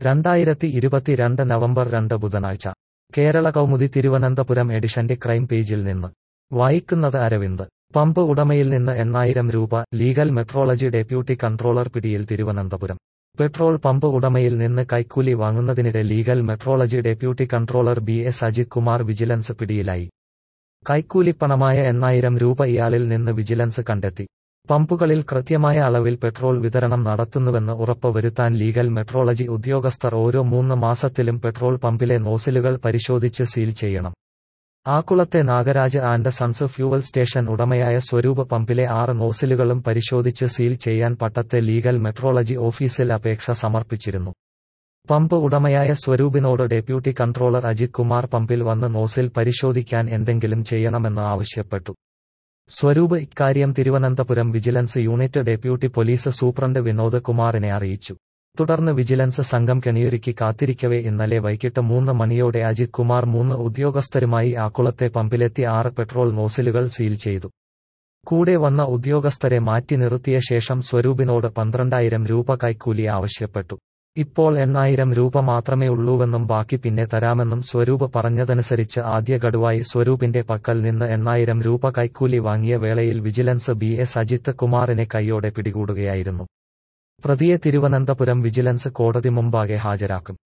രണ്ടായിരത്തി ഇരുപത്തിരണ്ട് നവംബർ രണ്ട് ബുധനാഴ്ച കേരള കൗമുദി തിരുവനന്തപുരം എഡിഷന്റെ ക്രൈം പേജിൽ നിന്ന് വായിക്കുന്നത് അരവിന്ദ് പമ്പ് ഉടമയിൽ നിന്ന് എണ്ണായിരം രൂപ ലീഗൽ മെട്രോളജി ഡെപ്യൂട്ടി കൺട്രോളർ പിടിയിൽ തിരുവനന്തപുരം പെട്രോൾ പമ്പ് ഉടമയിൽ നിന്ന് കൈക്കൂലി വാങ്ങുന്നതിനിടെ legal metrology deputy controller B S Ajith Kumar vigilance പിടിയിലായി കൈക്കൂലിപ്പണമായ എണ്ണായിരം രൂപ ഇയാളിൽ നിന്ന് വിജിലൻസ് കണ്ടെത്തി പമ്പുകളിൽ കൃത്യമായ അളവിൽ പെട്രോൾ വിതരണം നടത്തുന്നുവെന്ന് ഉറപ്പുവരുത്താൻ ലീഗൽ മെട്രോളജി ഉദ്യോഗസ്ഥർ ഓരോ മൂന്ന് മാസത്തിലും പെട്രോൾ പമ്പിലെ നോസിലുകൾ പരിശോധിച്ച് സീൽ ചെയ്യണം ആക്കുളത്തെ Nagaraj and sons fuel station ഉടമയായ സ്വരൂപ് പമ്പിലെ ആറ് നോസിലുകളും പരിശോധിച്ച് സീൽ ചെയ്യാൻ പട്ടത്തെ ലീഗൽ മെട്രോളജി ഓഫീസിൽ അപേക്ഷ സമർപ്പിച്ചിരുന്നു പമ്പ് ഉടമയായ സ്വരൂപിനോട് ഡെപ്യൂട്ടി കൺട്രോളർ അജിത് കുമാർ പമ്പിൽ വന്ന് നോസിൽ പരിശോധിക്കാൻ എന്തെങ്കിലും ചെയ്യണമെന്ന് ആവശ്യപ്പെട്ടു സ്വരൂപ് ഇക്കാര്യം Thiruvananthapuram vigilance unit deputy police superintendent Vinod കുമാറിനെ അറിയിച്ചു തുടർന്ന് വിജിലൻസ് സംഘം കെണിയൊരുക്കി കാത്തിരിക്കവേ ഇന്നലെ വൈകിട്ട് മൂന്ന് മണിയോടെ അജിത് കുമാർ മൂന്ന് ഉദ്യോഗസ്ഥരുമായി ആക്കുളത്തെ പമ്പിലെത്തി ആറ് പെട്രോൾ നോസിലുകൾ സീൽ ചെയ്തു കൂടെ വന്ന ഉദ്യോഗസ്ഥരെ മാറ്റി നിർത്തിയ ശേഷം സ്വരൂപിനോട് പന്ത്രണ്ടായിരം രൂപ കൈക്കൂലി ആവശ്യപ്പെട്ടു ഇപ്പോൾ എണ്ണായിരം രൂപ മാത്രമേ ഉള്ളൂവെന്നും ബാക്കി പിന്നെ തരാമെന്നും സ്വരൂപ് പറഞ്ഞതനുസരിച്ച് ആദ്യ ഗഡുവായി സ്വരൂപിന്റെ പക്കൽ നിന്ന് എണ്ണായിരം രൂപ കൈക്കൂലി വാങ്ങിയ വേളയിൽ വിജിലൻസ് ബി എസ് അജിത്ത് കുമാറിനെ കൈയോടെ പിടികൂടുകയായിരുന്നു പ്രതിയെ തിരുവനന്തപുരം വിജിലൻസ് കോടതി മുമ്പാകെ ഹാജരാക്കും